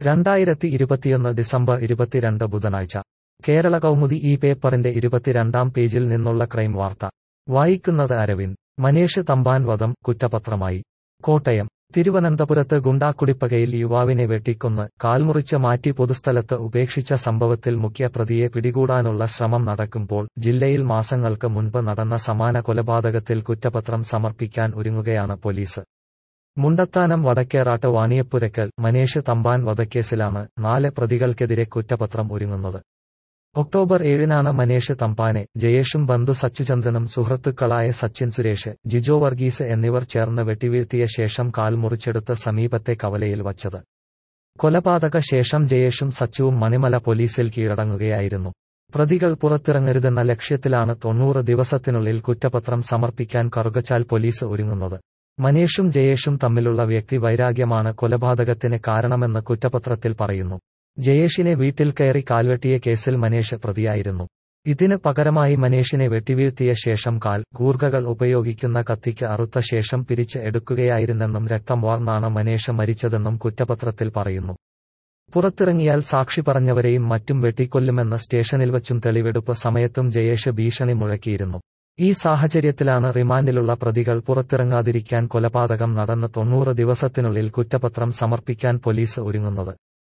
രണ്ടായിരത്തി ഇരുപത്തിയൊന്ന് ഡിസംബർ ഇരുപത്തിരണ്ട് ബുധനാഴ്ച കേരള കൗമുദി ഈ പേപ്പറിന്റെ ഇരുപത്തിരണ്ടാം പേജിൽ നിന്നുള്ള ക്രൈം വാർത്ത വായിക്കുന്നത് അരവിന്ദ് മനേഷ് തമ്പാൻ വധം കുറ്റപത്രമായി കോട്ടയം തിരുവനന്തപുരത്ത് ഗുണ്ടാക്കുടിപ്പകയിൽ യുവാവിനെ വെട്ടിക്കൊന്ന് കാൽമുറിച്ച് മാറ്റി പൊതുസ്ഥലത്ത് ഉപേക്ഷിച്ച സംഭവത്തിൽ മുഖ്യപ്രതിയെ പിടികൂടാനുള്ള ശ്രമം നടക്കുമ്പോൾ ജില്ലയിൽ മാസങ്ങൾക്ക് മുൻപ് നടന്ന സമാന കൊലപാതകത്തിൽ കുറ്റപത്രം സമർപ്പിക്കാൻ ഒരുങ്ങുകയാണ് പോലീസ് മുണ്ടത്താനം വടക്കേറാട്ട് വാണിയപ്പുരക്കൽ മനേഷ് തമ്പാൻ വധക്കേസിലാണ് നാല് പ്രതികൾക്കെതിരെ കുറ്റപത്രം ഒരുങ്ങുന്നത് ഒക്ടോബർ ഏഴിനാണ് മനേഷ് തമ്പാനെ ജയേഷും ബന്ധു സച്ചുചന്ദ്രനും സുഹൃത്തുക്കളായ സച്ചിൻ സുരേഷ് ജിജോ വർഗീസ് എന്നിവർ ചേർന്ന് വെട്ടിവീഴ്ത്തിയ ശേഷം കാൽ മുറിച്ചെടുത്ത് സമീപത്തെ കവലയിൽ വച്ചത് കൊലപാതക ശേഷം ജയേഷും സച്ചുവും മണിമല പോലീസിൽ കീഴടങ്ങുകയായിരുന്നു പ്രതികൾ പുറത്തിറങ്ങരുതെന്ന ലക്ഷ്യത്തിലാണ് തൊണ്ണൂറ് ദിവസത്തിനുള്ളിൽ കുറ്റപത്രം സമർപ്പിക്കാൻ കറുകച്ചാൽ പോലീസ് ഒരുങ്ങുന്നത് മനേഷും ജയേഷും തമ്മിലുള്ള വ്യക്തി വൈരാഗ്യമാണ് കൊലപാതകത്തിന് കാരണമെന്ന് കുറ്റപത്രത്തിൽ പറയുന്നു ജയേഷിനെ വീട്ടിൽ കയറി കാൽവെട്ടിയ കേസിൽ മനേഷ് പ്രതിയായിരുന്നു ഇതിന് പകരമായി മനേഷിനെ വെട്ടിവീഴ്ത്തിയ ശേഷം കാൽ കൂർഗകൾ ഉപയോഗിക്കുന്ന കത്തിക്ക് അറുത്ത ശേഷം പിരിച്ച് എടുക്കുകയായിരുന്നെന്നും രക്തം വാർന്നാണ് മനേഷ് മരിച്ചതെന്നും കുറ്റപത്രത്തിൽ പറയുന്നു പുറത്തിറങ്ങിയാൽ സാക്ഷി പറഞ്ഞവരെയും മറ്റും വെട്ടിക്കൊല്ലുമെന്ന് സ്റ്റേഷനിൽ വച്ചും തെളിവെടുപ്പ് സമയത്തും ജയേഷ് ഭീഷണി മുഴക്കിയിരുന്നു ഈ സാഹചര്യത്തിലാണ് റിമാൻഡിലുള്ള പ്രതികൾ പുറത്തിറങ്ങാതിരിക്കാൻ കൊലപാതകം നടന്ന് തൊണ്ണൂറ് ദിവസത്തിനുള്ളിൽ കുറ്റപത്രം സമർപ്പിക്കാൻ പോലീസ് ഒരുങ്ങുന്നത്